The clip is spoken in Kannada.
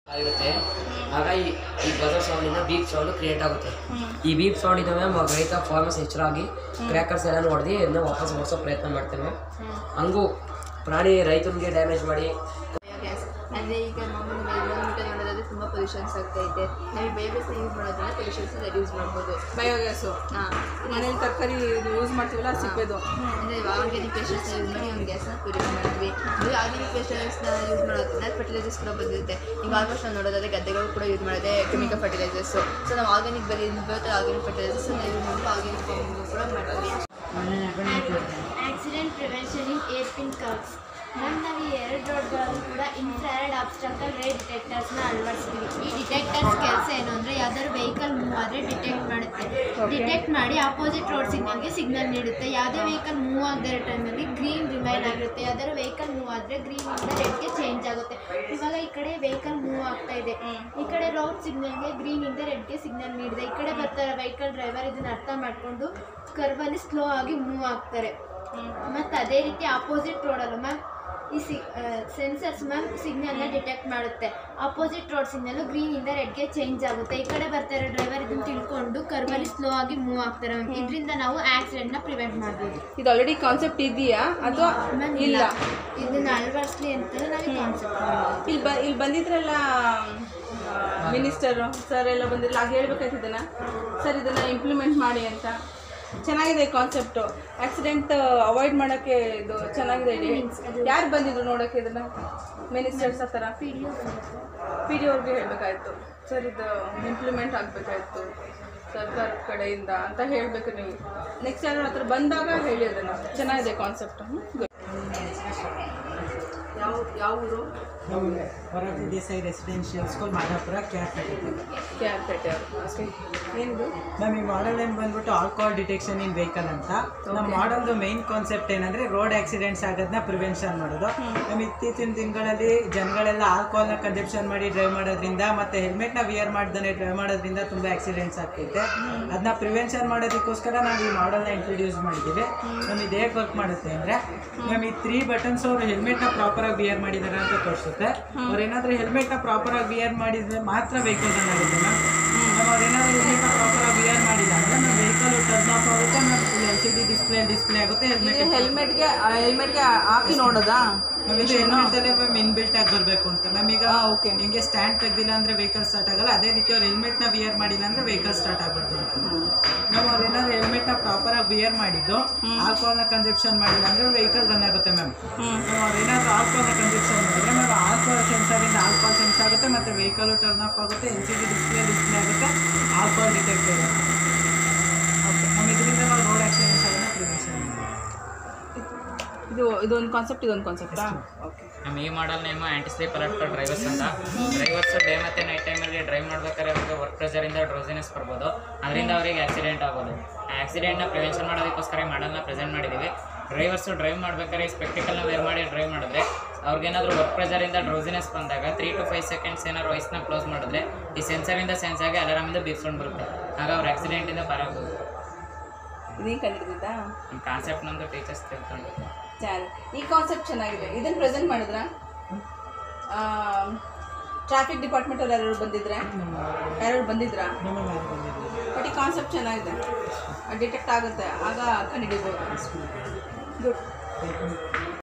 ಆಗಿರುತ್ತೆ ಆಗ ಈ ಈ ಬಜರ್ ಸೌಂಡಿಂದ ಬೀಪ್ ಸೌಂಡ್ ಕ್ರಿಯೇಟ್ ಆಗುತ್ತೆ ಈ ಬೀಪ್ ಸೌಂಡ್ ಇಂದ ಮ್ಯಾಮ್ ರೈತ ಫಾರ್ಮರ್ಸ್ ಹೆಚ್ಚರಾಗಿ ಕ್ರ್ಯಾಕರ್ಸ್ ಎಲ್ಲ ಹೊಡೆದು ಇದನ್ನ ವಾಪಸ್ ಓಡಿಸೋ ಪ್ರಯತ್ನ ಮಾಡ್ತೇವೆ ಹಂಗೂ ಪ್ರಾಣಿ ರೈತನಿಗೆ ಡ್ಯಾಮೇಜ್ ಮಾಡಿ ಬಯೋಗ್ಯಾಸ್ ಅಂದರೆ ಈಗ ಮಾಮೂಲಿ ಎನ್ವೈರ್ಮೆಂಟಲ್ ನೋಡೋದಾದ್ರೆ ತುಂಬ ಪೊಲ್ಯೂಷನ್ಸ್ ಆಗ್ತಾ ಇದೆ ನಾವು ಬಯೋಗ್ಯಾಸ್ನ ಯೂಸ್ ಮಾಡೋದ್ರಿಂದ ಪೊಲ್ಯೂಷನ್ಸ್ ರೆಡ್ಯೂಸ್ ಮಾಡ್ಬೋದು ಬಯೋಗ್ಯಾಸು ಹಾಂ ಮನೇಲಿ ತರಕಾರಿ ಯೂಸ್ ಮಾಡ್ತೀವಲ್ಲ ಸಿಪ್ಪೆದು ಅಂದರೆ ಆರ್ಗ್ಯಾನಿಕ್ ಪೇಸ್ಟರ್ಸ್ನ ಯೂಸ್ ಮಾಡಿ ಒಂದು ಗ್ಯಾಸ್ನ ಪ್ಯೂರಿಫೈ ಮಾಡ್ತೀವಿ ಇದು ಆರ್ಗ್ಯಾನಿಕ್ ಪೇಸ್ಟರ್ಸ್ನ ಯೂಸ್ ಮಾಡೋದ್ರಿಂದ ಫರ್ಟಿಲೈಸರ್ಸ್ ಕೂಡ ಬಂದಿರುತ್ತೆ ಈಗ ಆಲ್ಮೋಸ್ಟ್ ನಾವು ನೋಡೋದಾದ್ರೆ ಗದ್ದೆಗಳು ಕೂಡ ಯೂಸ್ ಮಾಡೋದೇ ಕೆಮಿಕಲ್ ಫರ್ಟಿಲೈಸರ್ಸು ಸೊ ನಾವು ಆರ್ಗ್ಯಾನಿಕ್ ಬರೀ ಬರುತ್ತೆ ಆರ್ಗ್ಯಾನಿಕ್ ಫರ್ಟಿಲೈಸರ್ಸ್ ಯೂಸ್ ಮಾಡಿ ಆರ್ಗ್ಯಾನಿಕ್ ಫಾರ್ಮಿಂಗ್ ಕೂಡ ಮಾಡ್ತೀವಿ accident prevention in hairpin curves ma'am ನಾವು ಈ ಎರಡು ರೋಡ್ಗಳಲ್ಲೂ ಕೂಡ ಇನ್ಫ್ರಾರೆಡ್ ಆಬ್ಸ್ಟಕಲ್ ರೇ ಡಿಟೆಕ್ಟರ್ಸ್ನ ಅಳವಡಿಸ್ತೀವಿ ಈ ಡಿಟೆಕ್ಟರ್ಸ್ ಕೆಲಸ ಏನು ಅಂದರೆ ಯಾವ್ದಾದ್ರು ವೆಹಿಕಲ್ ಮೂವ್ ಆದರೆ ಡಿಟೆಕ್ಟ್ ಮಾಡುತ್ತೆ ಡಿಟೆಕ್ಟ್ ಮಾಡಿ ಆಪೋಸಿಟ್ ರೋಡ್ ಸಿಗ್ನಲ್ಗೆ ಸಿಗ್ನಲ್ ನೀಡುತ್ತೆ ಯಾವುದೇ ವೆಹಿಕಲ್ ಮೂವ್ ಆಗದೇ ಇರೋ ಟೈಮಲ್ಲಿ ಗ್ರೀನ್ ರಿಮೈನ್ ಆಗಿರುತ್ತೆ ಯಾವ್ದಾದ್ರು ವೆಹಿಕಲ್ ಮೂವ್ ಆದರೆ ಗ್ರೀನಿಂದ ರೆಡ್ಗೆ ಚೇಂಜ್ ಆಗುತ್ತೆ ಇವಾಗ ಈ ಕಡೆ ವೆಹಿಕಲ್ ಮೂವ್ ಆಗ್ತಾ ಇದೆ ಈ ಕಡೆ ರೋಡ್ ಸಿಗ್ನಲ್ಗೆ ಗ್ರೀನಿಂದ ರೆಡ್ಗೆ ಸಿಗ್ನಲ್ ನೀಡಿದೆ ಈ ಕಡೆ ಬರ್ತಾರೆ ವೆಹಿಕಲ್ ಡ್ರೈವರ್ ಇದನ್ನ ಅರ್ಥ ಮಾಡಿಕೊಂಡು ಕರ್ವಲ್ಲಿ ಸ್ಲೋ ಆಗಿ ಮೂವ್ ಆಗ್ತಾರೆ ಮತ್ತು ಅದೇ ರೀತಿ ಆಪೋಸಿಟ್ ರೋಡಲ್ಲೂ ಮ್ಯಾಮ್ ಈ ಸಿ ಸೆನ್ಸರ್ಸ್ ಮ್ಯಾಮ್ ಸಿಗ್ನಲ್ನ ಡಿಟೆಕ್ಟ್ ಮಾಡುತ್ತೆ ಆಪೋಸಿಟ್ ರೋಡ್ ಸಿಗ್ನಲ್ಲು ಗ್ರೀನಿಂದ ರೆಡ್ಗೆ ಚೇಂಜ್ ಆಗುತ್ತೆ ಈ ಕಡೆ ಬರ್ತಾರೆ ಡ್ರೈವರ್ ಇದನ್ನ ತಿಳ್ಕೊಂಡು ಕರ್ವಲ್ಲಿ ಸ್ಲೋ ಆಗಿ ಮೂವ್ ಆಗ್ತಾರೆ ಮ್ಯಾಮ್ ಇದರಿಂದ ನಾವು ಆಕ್ಸಿಡೆಂಟ್ನ ಪ್ರಿವೆಂಟ್ ಮಾಡ್ಬೋದು ಇದು ಆಲ್ರೆಡಿ ಕಾನ್ಸೆಪ್ಟ್ ಇದೆಯಾ ಅಥವಾ ಮ್ಯಾಮ್ ಇಲ್ಲ ಇದನ್ನ ಅಳವಡಿಸ್ಲಿ ಅಂತಲೇ ನಾವು ಕಾನ್ಸೆಪ್ಟ್ ಇಲ್ಲಿ ಬ ಇಲ್ಲಿ ಬಂದಿದ್ರಲ್ಲ ಮಿನಿಸ್ಟರು ಸರ್ ಎಲ್ಲ ಬಂದಿರಲ್ಲ ಆಗ ಹೇಳ್ಬೇಕಾಯ್ತು ಇದನ್ನ ಸರ್ ಇದನ್ನ ಇಂಪ್ಲಿಮೆಂಟ್ ಮಾಡಿ ಅಂತ ಚೆನ್ನಾಗಿದೆ ಕಾನ್ಸೆಪ್ಟು ಆಕ್ಸಿಡೆಂಟ್ ಅವಾಯ್ಡ್ ಮಾಡೋಕ್ಕೆ ಇದು ಚೆನ್ನಾಗಿದೆ ಯಾರು ಬಂದಿದ್ರು ನೋಡೋಕ್ಕೆ ಇದನ್ನ ಮಿನಿಸ್ಟರ್ಸ್ ಆ ಥರ ಪಿ ಡಿ ಅವ್ರಿಗೆ ಹೇಳಬೇಕಾಯ್ತು ಸರ್ ಇದು ಇಂಪ್ಲಿಮೆಂಟ್ ಆಗಬೇಕಾಯ್ತು ಸರ್ಕಾರದ ಕಡೆಯಿಂದ ಅಂತ ಹೇಳಬೇಕು ನೀವು ನೆಕ್ಸ್ಟ್ ಯಾರು ಹತ್ರ ಬಂದಾಗ ಹೇಳಿ ಅದನ್ನು ಚೆನ್ನಾಗಿದೆ ಕಾನ್ಸೆಪ್ಟ್ ಯಾವ ಯಾವ ಊರು ಹೊರಗೆ ದೇಸಾಯಿ ರೆಸಿಡೆನ್ಷಿಯಲ್ ಸ್ಕೂಲ್ ಮಾದಾಪುರ ಕ್ಯಾಟ್ಪೇಟೆ ಕ್ಯಾರ್ಪೇಟೆ ಅವರು ಓಕೆ ಏನಿದು ನಮ್ಮ ಈ ಮಾಡೆಲ್ ಏನು ಬಂದ್ಬಿಟ್ಟು ಆಲ್ಕೋಹಾಲ್ ಡಿಟೆಕ್ಷನ್ ಇನ್ ವೆಹಿಕಲ್ ಅಂತ ನಮ್ಮ ಮಾಡಲ್ದು ಮೈನ್ ಕಾನ್ಸೆಪ್ಟ್ ಏನಂದ್ರೆ ರೋಡ್ ಆಕ್ಸಿಡೆಂಟ್ಸ್ ಆಗೋದನ್ನ ಪ್ರಿವೆನ್ಷನ್ ಮಾಡೋದು ನಮ್ಮ ಇತ್ತೀಚಿನ ದಿನಗಳಲ್ಲಿ ಜನಗಳೆಲ್ಲ ಆಲ್ಕೋಹಾಲ್ನ ಕನ್ಸೆಪ್ಷನ್ ಮಾಡಿ ಡ್ರೈವ್ ಮಾಡೋದ್ರಿಂದ ಮತ್ತೆ ಹೆಲ್ಮೆಟ್ನ ವಿಯರ್ ಮಾಡ್ದೇ ಡ್ರೈವ್ ಮಾಡೋದ್ರಿಂದ ತುಂಬ ಆಕ್ಸಿಡೆಂಟ್ಸ್ ಆಗ್ತೈತೆ ಅದನ್ನ ಪ್ರಿವೆನ್ಷನ್ ಮಾಡೋದಕ್ಕೋಸ್ಕರ ನಾವು ಈ ಮಾಡೆಲ್ನ ಇಂಟ್ರೊಡ್ಯೂಸ್ ಮಾಡಿದ್ದೀವಿ ನಮ್ಮ ಇದು ಹೇಗೆ ವರ್ಕ್ ಮಾಡುತ್ತೆ ಅಂದರೆ ನಮ್ಮ ಈ ತ್ರೀ ಬಟನ್ಸ್ ಅವರು ಹೆಲ್ಮೆಟ್ನ ಪ್ರಾಪರಾಗಿ ವಿಯರ್ ಮಾಡಿದ್ದಾರೆ ಅಂತ ತೋರಿಸುತ್ತೆ ಅವ್ರು ಏನಾದರೂ ಹೆಲ್ಮೆಟ್ನ ಪ್ರಾಪರಾಗಿ ವಿಯರ್ ಮಾಡಿದರೆ ಮಾತ್ರ ವೆಹಿಕಲ್ ರನ್ ಆಗುತ್ತೆ ಮ್ಯಾಮ್ ನಾವು ಅದೇನಾದ್ರು ಹೆಲ್ಮೆಟ್ನ ಪ್ರಾಪರಾಗಿ ವಿಯರ್ ಮಾಡಿಲ್ಲ ಅಂದರೆ ನಮ್ಮ ವೆಹಿಕಲ್ ಟರ್ನ್ ಆಫ್ ಆಗುತ್ತೆ ನಮ್ಮ L C D display display ಆಗುತ್ತೆ ಹೆಲ್ಮೆಟ್ ಹೆಲ್ಮೆಟ್ಗೆ ಹೆಲ್ಮೆಟ್ಗೆ ಹಾಕಿ ನೋಡೋದಾ ನಾವು ಇದು ಹೆಲ್ಮೆಟಲ್ಲೇ ಮ್ಯಾಮ್ ಇನ್ಬಿಲ್ಟ್ ಆಗಿ ಬರಬೇಕು ಅಂತ ಮ್ಯಾಮ್ ಈಗ ಹಾ, okay. ನಿಮಗೆ ಸ್ಟ್ಯಾಂಡ್ ತೆಗ್ದಿಲ್ಲ ಅಂದರೆ ವೆಹಿಕಲ್ ಸ್ಟಾರ್ಟ್ ಆಗಲ್ಲ ಅದೇ ರೀತಿ ಅವ್ರು ಹೆಲ್ಮೆಟ್ನ ವಿಯರ್ ಮಾಡಿಲ್ಲ ಅಂದರೆ ವೆಹಿಕಲ್ ಸ್ಟಾರ್ಟ್ ಆಗ್ಬಾರ್ದು ಅಂತ ನಾವು ಅವ್ರು ಏನಾದ್ರು ಹೆಲ್ಮೆಟ್ನ ಪ್ರಾಪರಾಗಿ ವಿಯರ್ ಮಾಡಿದ್ದು ಆಲ್ಕೋಹಾಲ್ನ ಕನ್ಸೆಪ್ಷನ್ ಮಾಡಿಲ್ಲ ಅಂದರೆ ವೆಹಿಕಲ್ ರನ್ ಆಗುತ್ತೆ ಮ್ಯಾಮ್ ನಾವು ಅವ್ರು ಏನಾದ್ರು ಆಲ್ಕೋಹಾಲ್ನ ಕನ್ಸೆಪ್ಷನ್ ಮಾಡಿದ್ರೆ ಮ್ಯಾಮ್ ಆಲ್ಕೋಹಾಲ್ ಸೆನ್ಸರಿಂದ ಆಲ್ಕೋಹಾಲ್ ಸೆನ್ಸ್ ಆಗುತ್ತೆ ಮತ್ತು ವೆಹಿಕಲ್ ಟರ್ನ್ ಆಫ್ ಆಗುತ್ತೆ L C D display display ಆಗುತ್ತೆ ಆಲ್ಕೋಹಾಲ್ ಡಿಟೆಕ್ಟ್ ಆಗುತ್ತೆ ಓಕೆ ನಮ್ಮ ಇದರಿಂದ ನಾವು ರೋಡ್ ಆಕ್ಸಿಡೆಂಟ್ಸ್ ಆಗೋದನ್ನ ಪ್ರಿವೆನ್ಷನ್ ಇದು ಇದೊಂದು ಕಾನ್ಸೆಪ್ಟ್ ಇದೊಂದು ಕಾನ್ಸೆಪ್ಟಾ ಓಕೆ ನಮ್ಮ ಈ model name anti sleep alert for drivers ಅಂತ ಡ್ರೈವರ್ಸ್ ಡೇ ಮತ್ತು ನೈಟ್ ಟೈಮಲ್ಲಿ ಡ್ರೈವ್ ಮಾಡ್ಬೇಕಾದ್ರೆ ಅವ್ರಿಗೆ ವರ್ಕ್ ಪ್ರೆಷರಿಂದ ಡ್ರೋಸಿನೆಸ್ ಬರ್ಬೋದು ಅದರಿಂದ ಅವರಿಗೆ ಆಕ್ಸಿಡೆಂಟ್ ಆಗ್ಬೋದು ಆ ಆಕ್ಸಿಡೆಂಟ್ನ ಪ್ರಿವೆನ್ಷನ್ ಮಾಡೋದಕ್ಕೋಸ್ಕರ ಈ ಮಾಡಲ್ನ ಪ್ರೆಸೆಂಟ್ ಮಾಡಿದ್ದೀವಿ ಡ್ರೈವರ್ಸು ಡ್ರೈವ್ ಮಾಡ್ಬೇಕಾದ್ರೆ ಸ್ಪೆಕ್ಟಿಕಲ್ನ ವೇರ್ ಮಾಡಿ ಡ್ರೈವ್ ಮಾಡಿದ್ರೆ ಅವ್ರಿಗೇನಾದರೂ ವರ್ಕ್ ಪ್ರೆಷರಿಂದ ಡ್ರೋಸಿನೆಸ್ ಬಂದಾಗ ತ್ರೀ ಟು ಫೈವ್ ಸೆಕೆಂಡ್ಸ್ ಏನಾದ್ರು ವಯಸ್ಸನ್ನ ಕ್ಲೋಸ್ ಮಾಡಿದ್ರೆ ಈ ಸೆನ್ಸರಿಂದ ಸೆನ್ಸ್ ಆಗಿ ಅಲಾರಾಮಿಂದ ಬೀರ್ಸ್ಕೊಂಡು ಬರುತ್ತೆ ಆಗ ಅವ್ರು ಆಕ್ಸಿಡೆಂಟಿಂದ ಬರಬಹುದು ಇದೇನು ಕಂಡಿದ್ದಿದ್ದಾ ನಮ್ಮ ಕಾನ್ಸೆಪ್ಟ್ ನಮ್ಮದು ಟೀಚರ್ಸ್ ತಿಳ್ಕೊಂಡು ಚೆನ್ನಾಗಿ ಈ ಕಾನ್ಸೆಪ್ಟ್ ಚೆನ್ನಾಗಿದೆ ಇದನ್ನು ಪ್ರೆಸೆಂಟ್ ಮಾಡಿದ್ರಾ ಟ್ರಾಫಿಕ್ ಡಿಪಾರ್ಟ್ಮೆಂಟಲ್ಲಿ ಯಾರು ಬಂದಿದ್ರೆ ಯಾರು ಬಂದಿದ್ರಾ ನಮ್ಮ ಮೇಲೆ ಬಂದಿದ್ದೀವಿ ಬಟ್ ಈ ಕಾನ್ಸೆಪ್ಟ್ ಚೆನ್ನಾಗಿದೆ ಡಿಟೆಕ್ಟ್ ಆಗುತ್ತೆ ಆಗ ಕಂಡುಹಿಡಿಬೋದು ಗುಡ್